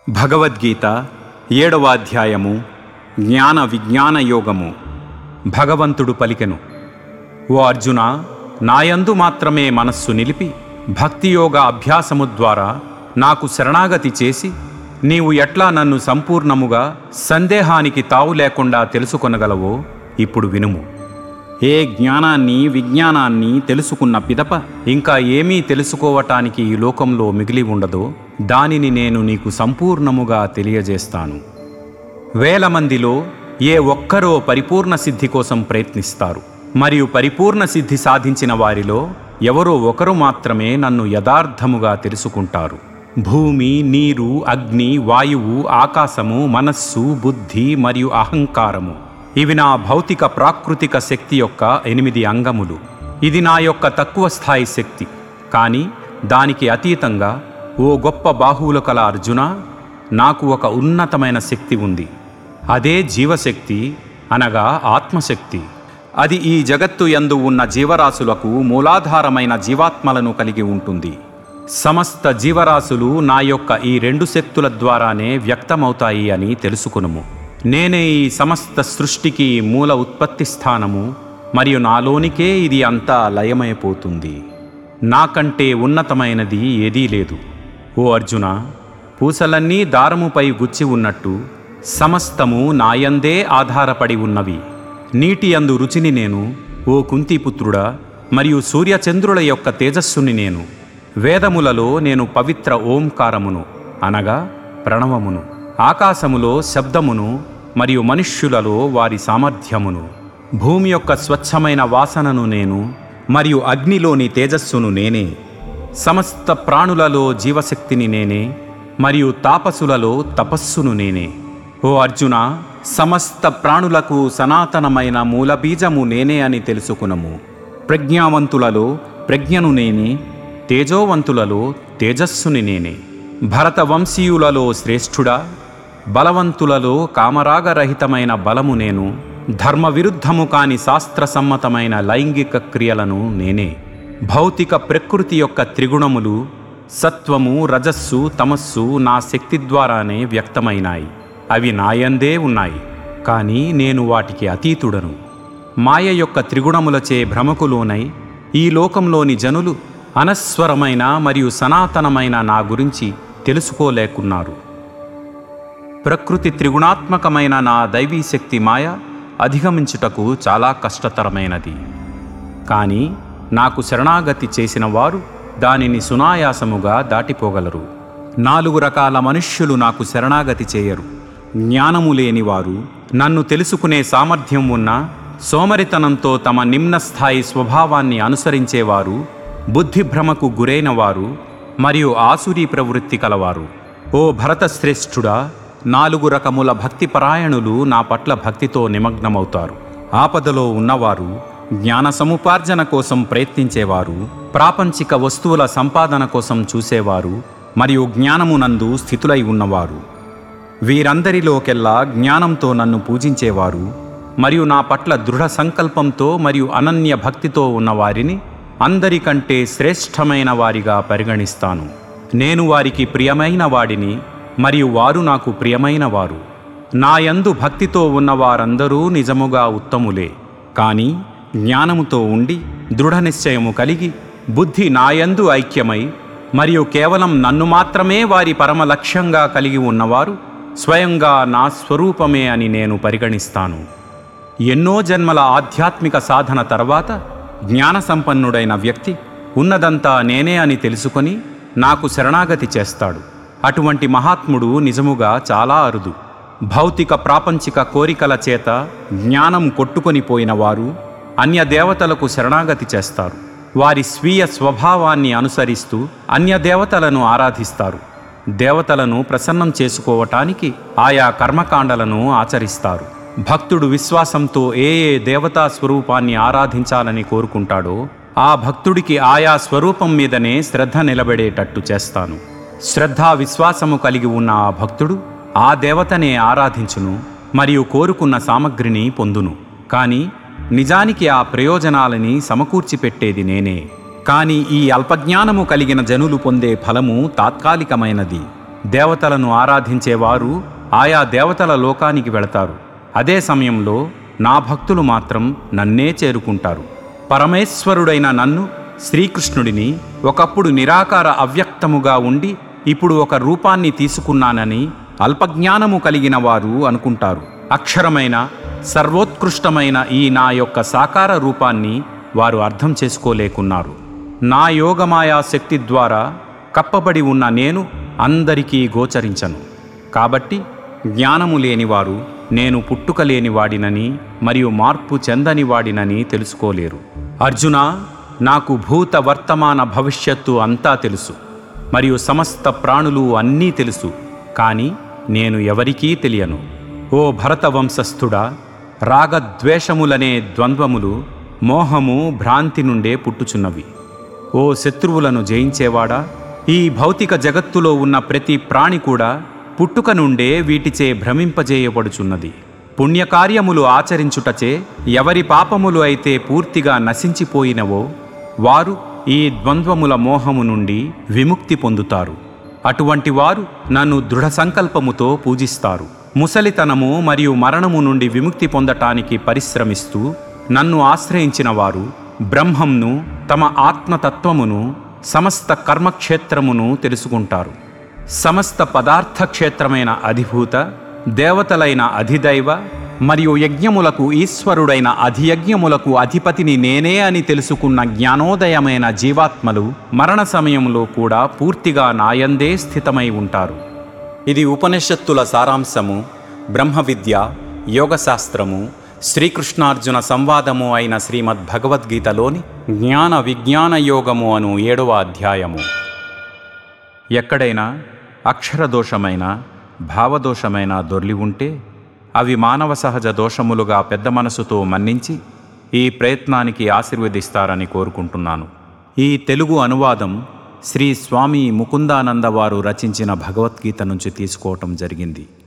భగవద్గీత ఏడవ అధ్యాయము జ్ఞాన విజ్ఞాన యోగము భగవంతుడు పలికెను ఓ అర్జున నాయందు మాత్రమే మనస్సు నిలిపి భక్తియోగ అభ్యాసము ద్వారా నాకు శరణాగతి చేసి నీవు ఎట్లా నన్ను సంపూర్ణముగా సందేహానికి తావు లేకుండా తెలుసుకొనగలవో ఇప్పుడు వినుము ఏ జ్ఞానాన్ని విజ్ఞానాన్ని తెలుసుకున్న పిదప ఇంకా ఏమీ తెలుసుకోవటానికి ఈ లోకంలో మిగిలి ఉండదో దానిని నేను నీకు సంపూర్ణముగా తెలియజేస్తాను వేల మందిలో ఏ ఒక్కరో పరిపూర్ణ సిద్ధి కోసం ప్రయత్నిస్తారు మరియు పరిపూర్ణ సిద్ధి సాధించిన వారిలో ఎవరో ఒకరు మాత్రమే నన్ను యథార్థముగా తెలుసుకుంటారు భూమి నీరు అగ్ని వాయువు ఆకాశము మనస్సు బుద్ధి మరియు అహంకారము ఇవి నా భౌతిక ప్రాకృతిక శక్తి యొక్క ఎనిమిది అంగములు ఇది నా యొక్క తక్కువ స్థాయి శక్తి కానీ దానికి అతీతంగా ఓ గొప్ప బాహువుల కల అర్జున నాకు ఒక ఉన్నతమైన శక్తి ఉంది అదే జీవశక్తి అనగా ఆత్మశక్తి అది ఈ జగత్తు యందు ఉన్న జీవరాశులకు మూలాధారమైన జీవాత్మలను కలిగి ఉంటుంది సమస్త జీవరాశులు నా యొక్క ఈ రెండు శక్తుల ద్వారానే వ్యక్తమవుతాయి అని తెలుసుకునుము నేనే ఈ సమస్త సృష్టికి మూల ఉత్పత్తి స్థానము మరియు నాలోనికే ఇది అంతా లయమైపోతుంది నాకంటే ఉన్నతమైనది ఏదీ లేదు ఓ అర్జున పూసలన్నీ దారముపై గుచ్చి ఉన్నట్టు సమస్తము నాయందే ఆధారపడి ఉన్నవి నీటి అందు రుచిని నేను ఓ కుంతిపుత్రుడా మరియు సూర్యచంద్రుల యొక్క తేజస్సుని నేను వేదములలో నేను పవిత్ర ఓంకారమును అనగా ప్రణవమును ఆకాశములో శబ్దమును మరియు మనుష్యులలో వారి సామర్థ్యమును భూమి యొక్క స్వచ్ఛమైన వాసనను నేను మరియు అగ్నిలోని తేజస్సును నేనే సమస్త ప్రాణులలో జీవశక్తిని నేనే మరియు తాపసులలో తపస్సును నేనే ఓ అర్జున సమస్త ప్రాణులకు సనాతనమైన మూలబీజము నేనే అని తెలుసుకునము ప్రజ్ఞావంతులలో ప్రజ్ఞను నేనే తేజోవంతులలో తేజస్సుని నేనే భరత వంశీయులలో శ్రేష్ఠుడా బలవంతులలో కామరాగరహితమైన బలము నేను ధర్మ విరుద్ధము కాని శాస్త్రసమ్మతమైన లైంగిక క్రియలను నేనే భౌతిక ప్రకృతి యొక్క త్రిగుణములు సత్వము రజస్సు తమస్సు నా శక్తి ద్వారానే వ్యక్తమైనాయి అవి నాయందే ఉన్నాయి కానీ నేను వాటికి అతీతుడను మాయ యొక్క త్రిగుణములచే భ్రమకులోనై ఈ లోకంలోని జనులు అనస్వరమైన మరియు సనాతనమైన నా గురించి తెలుసుకోలేకున్నారు ప్రకృతి త్రిగుణాత్మకమైన నా దైవీ శక్తి మాయ అధిగమించుటకు చాలా కష్టతరమైనది కానీ నాకు శరణాగతి చేసిన వారు దానిని సునాయాసముగా దాటిపోగలరు నాలుగు రకాల మనుష్యులు నాకు శరణాగతి చేయరు జ్ఞానము లేనివారు నన్ను తెలుసుకునే సామర్థ్యం ఉన్న సోమరితనంతో తమ నిమ్న స్థాయి స్వభావాన్ని అనుసరించేవారు బుద్ధిభ్రమకు గురైన వారు మరియు ఆసురీ ప్రవృత్తి కలవారు ఓ భరత శ్రేష్ఠుడా నాలుగు రకముల భక్తి పరాయణులు నా పట్ల భక్తితో నిమగ్నమవుతారు ఆపదలో ఉన్నవారు జ్ఞాన సముపార్జన కోసం ప్రయత్నించేవారు ప్రాపంచిక వస్తువుల సంపాదన కోసం చూసేవారు మరియు జ్ఞానమునందు స్థితులై ఉన్నవారు వీరందరిలోకెల్లా జ్ఞానంతో నన్ను పూజించేవారు మరియు నా పట్ల దృఢ సంకల్పంతో మరియు అనన్య భక్తితో ఉన్నవారిని అందరికంటే శ్రేష్టమైన వారిగా పరిగణిస్తాను నేను వారికి ప్రియమైన వాడిని మరియు వారు నాకు ప్రియమైన వారు నాయందు భక్తితో ఉన్న వారందరూ నిజముగా ఉత్తములే కానీ జ్ఞానముతో ఉండి దృఢ నిశ్చయము కలిగి బుద్ధి నాయందు ఐక్యమై మరియు కేవలం నన్ను మాత్రమే వారి పరమ లక్ష్యంగా కలిగి ఉన్నవారు స్వయంగా నా స్వరూపమే అని నేను పరిగణిస్తాను ఎన్నో జన్మల ఆధ్యాత్మిక సాధన తర్వాత జ్ఞాన సంపన్నుడైన వ్యక్తి ఉన్నదంతా నేనే అని తెలుసుకొని నాకు శరణాగతి చేస్తాడు అటువంటి మహాత్ముడు నిజముగా చాలా అరుదు భౌతిక ప్రాపంచిక కోరికల చేత జ్ఞానం కొట్టుకొని పోయిన వారు అన్య దేవతలకు శరణాగతి చేస్తారు వారి స్వీయ స్వభావాన్ని అనుసరిస్తూ అన్య దేవతలను ఆరాధిస్తారు దేవతలను ప్రసన్నం చేసుకోవటానికి ఆయా కర్మకాండలను ఆచరిస్తారు భక్తుడు విశ్వాసంతో ఏ ఏ దేవతా స్వరూపాన్ని ఆరాధించాలని కోరుకుంటాడో ఆ భక్తుడికి ఆయా స్వరూపం మీదనే శ్రద్ధ నిలబడేటట్టు చేస్తాను శ్రద్ధ విశ్వాసము కలిగి ఉన్న ఆ భక్తుడు ఆ దేవతనే ఆరాధించును మరియు కోరుకున్న సామగ్రిని పొందును కానీ నిజానికి ఆ ప్రయోజనాలని సమకూర్చి పెట్టేది నేనే కానీ ఈ అల్పజ్ఞానము కలిగిన జనులు పొందే ఫలము తాత్కాలికమైనది దేవతలను ఆరాధించేవారు ఆయా దేవతల లోకానికి వెళతారు అదే సమయంలో నా భక్తులు మాత్రం నన్నే చేరుకుంటారు పరమేశ్వరుడైన నన్ను శ్రీకృష్ణుడిని ఒకప్పుడు నిరాకార అవ్యక్తముగా ఉండి ఇప్పుడు ఒక రూపాన్ని తీసుకున్నానని అల్పజ్ఞానము కలిగిన వారు అనుకుంటారు అక్షరమైన సర్వోత్కృష్టమైన ఈ నా యొక్క సాకార రూపాన్ని వారు అర్థం చేసుకోలేకున్నారు నా యోగమాయా శక్తి ద్వారా కప్పబడి ఉన్న నేను అందరికీ గోచరించను కాబట్టి జ్ఞానము లేనివారు నేను పుట్టుక లేనివాడినని మరియు మార్పు చెందని వాడినని తెలుసుకోలేరు అర్జున నాకు భూత వర్తమాన భవిష్యత్తు అంతా తెలుసు మరియు సమస్త ప్రాణులు అన్నీ తెలుసు కానీ నేను ఎవరికీ తెలియను ఓ భరత వంశస్థుడా రాగద్వేషములనే ద్వంద్వములు మోహము భ్రాంతి నుండే పుట్టుచున్నవి ఓ శత్రువులను జయించేవాడా ఈ భౌతిక జగత్తులో ఉన్న ప్రతి ప్రాణి కూడా పుట్టుక నుండే వీటిచే భ్రమింపజేయబడుచున్నది పుణ్యకార్యములు ఆచరించుటచే ఎవరి పాపములు అయితే పూర్తిగా నశించిపోయినవో వారు ఈ ద్వంద్వముల మోహము నుండి విముక్తి పొందుతారు అటువంటి వారు నన్ను దృఢ సంకల్పముతో పూజిస్తారు ముసలితనము మరియు మరణము నుండి విముక్తి పొందటానికి పరిశ్రమిస్తూ నన్ను ఆశ్రయించిన వారు బ్రహ్మంను తమ ఆత్మతత్వమును సమస్త కర్మక్షేత్రమును తెలుసుకుంటారు సమస్త పదార్థ క్షేత్రమైన అధిభూత దేవతలైన అధిదైవ మరియు యజ్ఞములకు ఈశ్వరుడైన అధియజ్ఞములకు అధిపతిని నేనే అని తెలుసుకున్న జ్ఞానోదయమైన జీవాత్మలు మరణ సమయంలో కూడా పూర్తిగా నాయందే స్థితమై ఉంటారు ఇది ఉపనిషత్తుల సారాంశము బ్రహ్మ విద్య యోగశాస్త్రము శ్రీకృష్ణార్జున సంవాదము అయిన శ్రీమద్ భగవద్గీతలోని జ్ఞాన విజ్ఞాన యోగము అను ఏడవ అధ్యాయము ఎక్కడైనా అక్షరదోషమైన భావదోషమైన దొర్లి ఉంటే అవి మానవ సహజ దోషములుగా పెద్ద మనసుతో మన్నించి ఈ ప్రయత్నానికి ఆశీర్వదిస్తారని కోరుకుంటున్నాను ఈ తెలుగు అనువాదం శ్రీ స్వామి ముకుందానంద వారు రచించిన భగవద్గీత నుంచి తీసుకోవటం జరిగింది